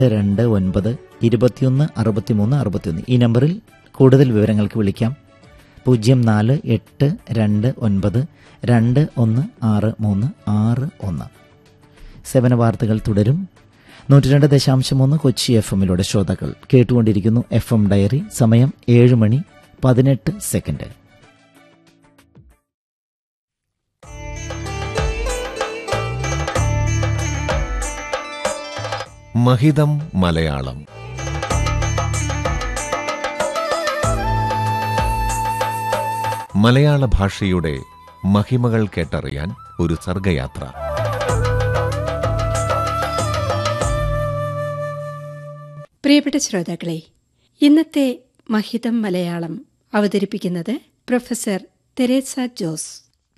രണ്ട് ഒൻപത് ഇരുപത്തിയൊന്ന് അറുപത്തിമൂന്ന് അറുപത്തിയൊന്ന് ഈ നമ്പറിൽ കൂടുതൽ വിവരങ്ങൾക്ക് വിളിക്കാം പൂജ്യം നാല് എട്ട് രണ്ട് ഒൻപത് രണ്ട് ഒന്ന് ആറ് മൂന്ന് ആറ് ഒന്ന് സേവന വാർത്തകൾ തുടരും നൂറ്റി രണ്ട് ദശാംശം മൂന്ന് കൊച്ചി എഫ് എമ്മിലൂടെ ശ്രോതാക്കൾ കേട്ടുകൊണ്ടിരിക്കുന്നു എഫ് എം ഡയറി സമയം ഏഴ് മണി പതിനെട്ട് സെക്കൻഡ് മഹിതം മലയാളം മലയാള ഭാഷയുടെ മഹിമകൾ കേട്ടറിയാൻ ഒരു സർഗയാത്ര പ്രിയപ്പെട്ട ശ്രോതാക്കളെ ഇന്നത്തെ മഹിതം മലയാളം അവതരിപ്പിക്കുന്നത് പ്രൊഫസർ തെരേസ ജോസ്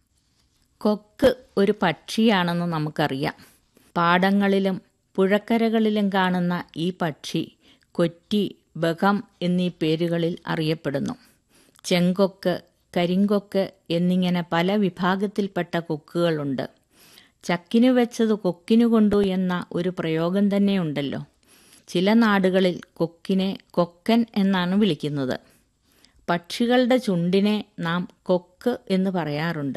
കൊക്ക് ഒരു പക്ഷിയാണെന്ന് നമുക്കറിയാം പാടങ്ങളിലും പുഴക്കരകളിലും കാണുന്ന ഈ പക്ഷി കൊറ്റി ബകം എന്നീ പേരുകളിൽ അറിയപ്പെടുന്നു ചെങ്കൊക്ക് കരിങ്കൊക്ക് എന്നിങ്ങനെ പല വിഭാഗത്തിൽപ്പെട്ട കൊക്കുകളുണ്ട് ചക്കിനു വെച്ചത് കൊക്കിനു കൊണ്ടു എന്ന ഒരു പ്രയോഗം തന്നെയുണ്ടല്ലോ ചില നാടുകളിൽ കൊക്കിനെ കൊക്കൻ എന്നാണ് വിളിക്കുന്നത് പക്ഷികളുടെ ചുണ്ടിനെ നാം കൊക്ക് എന്ന് പറയാറുണ്ട്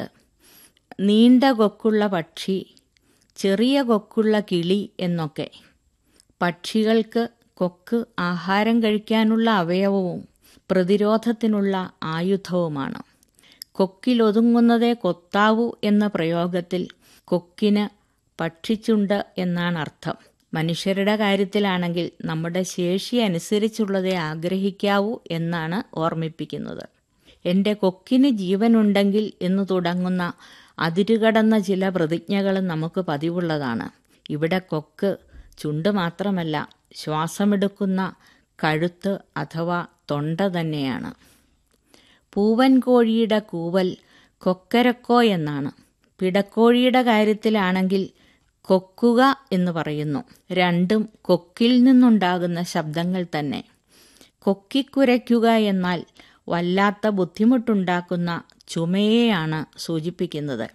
നീണ്ട കൊക്കുള്ള പക്ഷി ചെറിയ കൊക്കുള്ള കിളി എന്നൊക്കെ പക്ഷികൾക്ക് കൊക്ക് ആഹാരം കഴിക്കാനുള്ള അവയവവും പ്രതിരോധത്തിനുള്ള ആയുധവുമാണ് കൊക്കിലൊതുങ്ങുന്നതേ കൊത്താവൂ എന്ന പ്രയോഗത്തിൽ കൊക്കിന് പക്ഷിച്ചുണ്ട് എന്നാണ് അർത്ഥം മനുഷ്യരുടെ കാര്യത്തിലാണെങ്കിൽ നമ്മുടെ ശേഷി അനുസരിച്ചുള്ളതേ ആഗ്രഹിക്കാവൂ എന്നാണ് ഓർമ്മിപ്പിക്കുന്നത് എൻ്റെ കൊക്കിന് ജീവനുണ്ടെങ്കിൽ എന്ന് തുടങ്ങുന്ന അതിരുകടന്ന ചില പ്രതിജ്ഞകൾ നമുക്ക് പതിവുള്ളതാണ് ഇവിടെ കൊക്ക് ചുണ്ട് മാത്രമല്ല ശ്വാസമെടുക്കുന്ന കഴുത്ത് അഥവാ തൊണ്ട തന്നെയാണ് പൂവൻ കോഴിയുടെ കൂവൽ കൊക്കരക്കോ എന്നാണ് പിടക്കോഴിയുടെ കാര്യത്തിലാണെങ്കിൽ കൊക്കുക എന്ന് പറയുന്നു രണ്ടും കൊക്കിൽ നിന്നുണ്ടാകുന്ന ശബ്ദങ്ങൾ തന്നെ കൊക്കിക്കുരയ്ക്കുക എന്നാൽ വല്ലാത്ത ബുദ്ധിമുട്ടുണ്ടാക്കുന്ന ചുമയെയാണ് സൂചിപ്പിക്കുന്നത്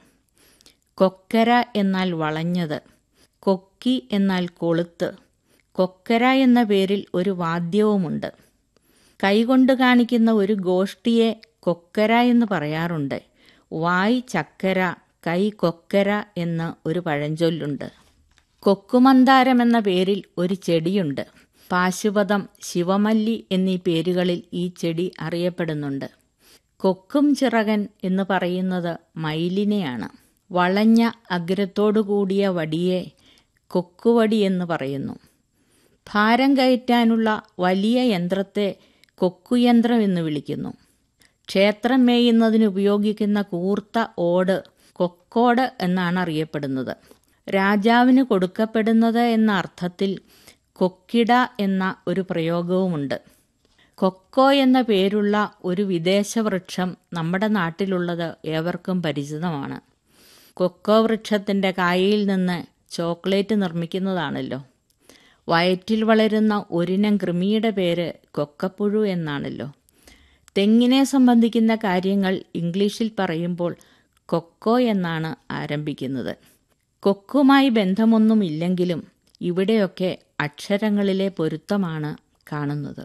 കൊക്കര എന്നാൽ വളഞ്ഞത് കൊക്കി എന്നാൽ കൊളുത്ത് കൊക്കര എന്ന പേരിൽ ഒരു വാദ്യവുമുണ്ട് കൈകൊണ്ട് കാണിക്കുന്ന ഒരു ഗോഷ്ഠിയെ കൊക്കര എന്ന് പറയാറുണ്ട് വായ് ചക്കര കൈ കൊക്കര എന്ന് ഒരു പഴഞ്ചൊല്ലുണ്ട് കൊക്കുമന്താരം എന്ന പേരിൽ ഒരു ചെടിയുണ്ട് പാശുപതം ശിവമല്ലി എന്നീ പേരുകളിൽ ഈ ചെടി അറിയപ്പെടുന്നുണ്ട് കൊക്കും ചിറകൻ എന്ന് പറയുന്നത് മയിലിനെയാണ് വളഞ്ഞ അഗ്രത്തോടുകൂടിയ വടിയെ കൊക്കുവടി എന്ന് പറയുന്നു ഭാരം കയറ്റാനുള്ള വലിയ യന്ത്രത്തെ കൊക്കുയന്ത്രം എന്ന് വിളിക്കുന്നു ക്ഷേത്രം മേയുന്നതിന് ഉപയോഗിക്കുന്ന കൂർത്ത ഓട് കൊക്കോട് എന്നാണ് അറിയപ്പെടുന്നത് രാജാവിന് കൊടുക്കപ്പെടുന്നത് എന്ന അർത്ഥത്തിൽ കൊക്കിട എന്ന ഒരു പ്രയോഗവുമുണ്ട് കൊക്കോ എന്ന പേരുള്ള ഒരു വിദേശ വൃക്ഷം നമ്മുടെ നാട്ടിലുള്ളത് ഏവർക്കും പരിചിതമാണ് കൊക്കോ വൃക്ഷത്തിൻ്റെ കായയിൽ നിന്ന് ചോക്ലേറ്റ് നിർമ്മിക്കുന്നതാണല്ലോ വയറ്റിൽ വളരുന്ന ഒരിനം കൃമിയുടെ പേര് കൊക്കപ്പുഴു എന്നാണല്ലോ തെങ്ങിനെ സംബന്ധിക്കുന്ന കാര്യങ്ങൾ ഇംഗ്ലീഷിൽ പറയുമ്പോൾ കൊക്കോ എന്നാണ് ആരംഭിക്കുന്നത് കൊക്കുമായി ബന്ധമൊന്നുമില്ലെങ്കിലും ഇവിടെയൊക്കെ അക്ഷരങ്ങളിലെ പൊരുത്തമാണ് കാണുന്നത്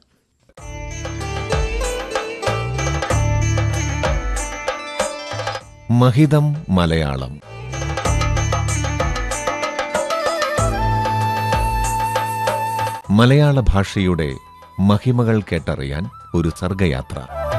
മഹിതം മലയാളം മലയാള ഭാഷയുടെ മഹിമകൾ കേട്ടറിയാൻ ഒരു സർഗയാത്ര